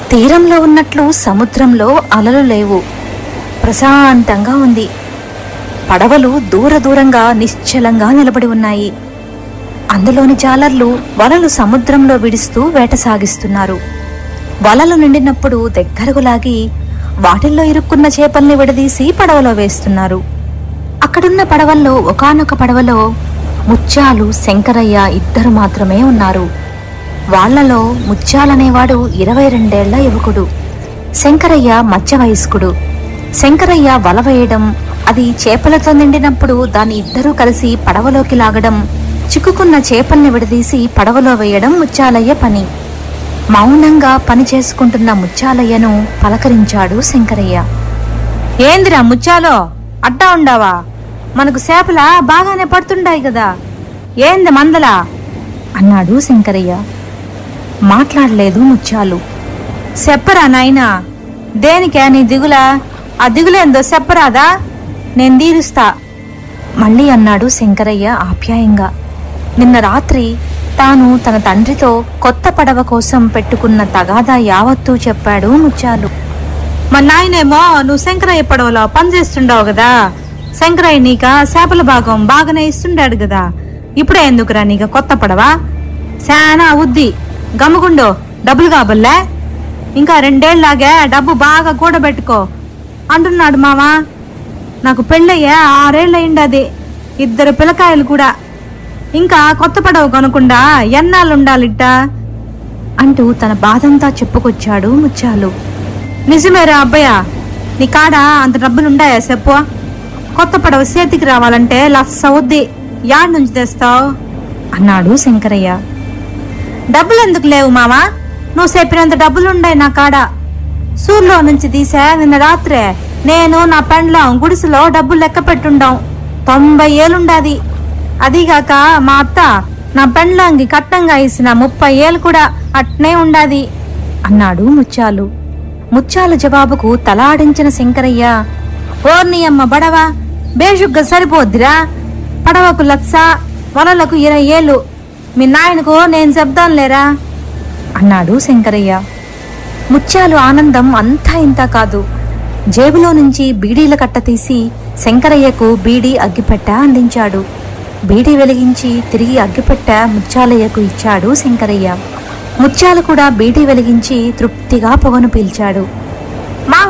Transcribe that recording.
తీరంలో ఉన్నట్లు సముద్రంలో అలలు లేవు ప్రశాంతంగా ఉంది పడవలు దూర దూరంగా నిశ్చలంగా నిలబడి ఉన్నాయి అందులోని జాలర్లు వలలు సముద్రంలో విడుస్తూ వేట సాగిస్తున్నారు వలలు నిండినప్పుడు దగ్గరకు లాగి వాటిల్లో ఇరుక్కున్న చేపల్ని విడదీసి పడవలో వేస్తున్నారు అక్కడున్న పడవల్లో ఒకానొక పడవలో ముత్యాలు శంకరయ్య ఇద్దరు మాత్రమే ఉన్నారు వాళ్ళలో ముత్యాలనేవాడు ఇరవై రెండేళ్ల యువకుడు శంకరయ్య మధ్య వయస్కుడు శంకరయ్య వల వేయడం అది చేపలతో నిండినప్పుడు దాన్ని ఇద్దరూ కలిసి పడవలోకి లాగడం చిక్కుకున్న చేపల్ని విడదీసి పడవలో వేయడం ముత్యాలయ్య పని మౌనంగా పని చేసుకుంటున్న ముత్యాలయ్యను పలకరించాడు శంకరయ్య ఏందిరా ముత్యాలో అట్టా ఉండావా మనకు చేపల బాగానే పడుతుండాయి కదా ఏంది మందలా అన్నాడు శంకరయ్య మాట్లాడలేదు ముత్యాలు చెప్పరా నాయనా దేనికే నీ దిగులా ఆ దిగులేందో చెప్పరాదా నేను తీరుస్తా మళ్ళీ అన్నాడు శంకరయ్య ఆప్యాయంగా నిన్న రాత్రి తాను తన తండ్రితో కొత్త పడవ కోసం పెట్టుకున్న తగాదా యావత్తూ చెప్పాడు ముత్యాలు మా నాయనేమో నువ్వు శంకరయ్య పడవలో పని చేస్తుండావు కదా శంకరయ్య నీక చేపల భాగం బాగానే ఇస్తుండాడు కదా ఇప్పుడే ఎందుకురా నీక కొత్త పడవ శానా అవుద్ది గమ్ముగుండు డబ్బులు కాబల్లే ఇంకా రెండేళ్లాగే డబ్బు బాగా కూడబెట్టుకో అంటున్నాడు మావా నాకు పెళ్ళయ్యే ఆరేళ్ళయిండది ఇద్దరు పిల్లకాయలు కూడా ఇంకా కొత్త పడవ కొనకుండా ఎన్నాళ్ళు ఉండాలిట్ట అంటూ తన బాధంతా చెప్పుకొచ్చాడు ముత్యాలు నిజమేరా అబ్బయ్య నీ కాడ అంత డబ్బులుండాయా చెప్పు కొత్త పడవ చేతికి రావాలంటే లక్ష అవుద్ది యాడ్ నుంచి తెస్తావు అన్నాడు శంకరయ్య డబ్బులు ఎందుకు లేవు మావా నువ్వు చెప్పినంత డబ్బులుండాయి నా కాడ సూర్లో నుంచి తీసా నిన్న రాత్రే నేను నా పెండ్లం గుడిసెలో డబ్బులు లెక్క పెట్టుండాం తొంభై ఏళ్ళుండాది అదిగాక మా అత్త నా పెండ్లాంగి కట్టంగా ఇసిన ముప్పై ఏళ్ళు కూడా అట్నే ఉండాది అన్నాడు ముత్యాలు ముత్యాల జవాబుకు తలాడించిన శంకరయ్య ఓర్ని అమ్మ బడవా బేషుగ్గా సరిపోద్దిరా పడవకు లక్ష వలలకు ఇరవై ఏళ్ళు మీ నాయనకు నేను చెప్తాను లేరా అన్నాడు శంకరయ్య ముత్యాలు ఆనందం అంతా ఇంతా కాదు జేబులో నుంచి బీడీల కట్ట తీసి శంకరయ్యకు బీడీ అగ్గిపెట్ట అందించాడు బీడీ వెలిగించి తిరిగి అగ్గిపెట్ట ముత్యాలయ్యకు ఇచ్చాడు శంకరయ్య ముత్యాలు కూడా బీడీ వెలిగించి తృప్తిగా పొగను పీల్చాడు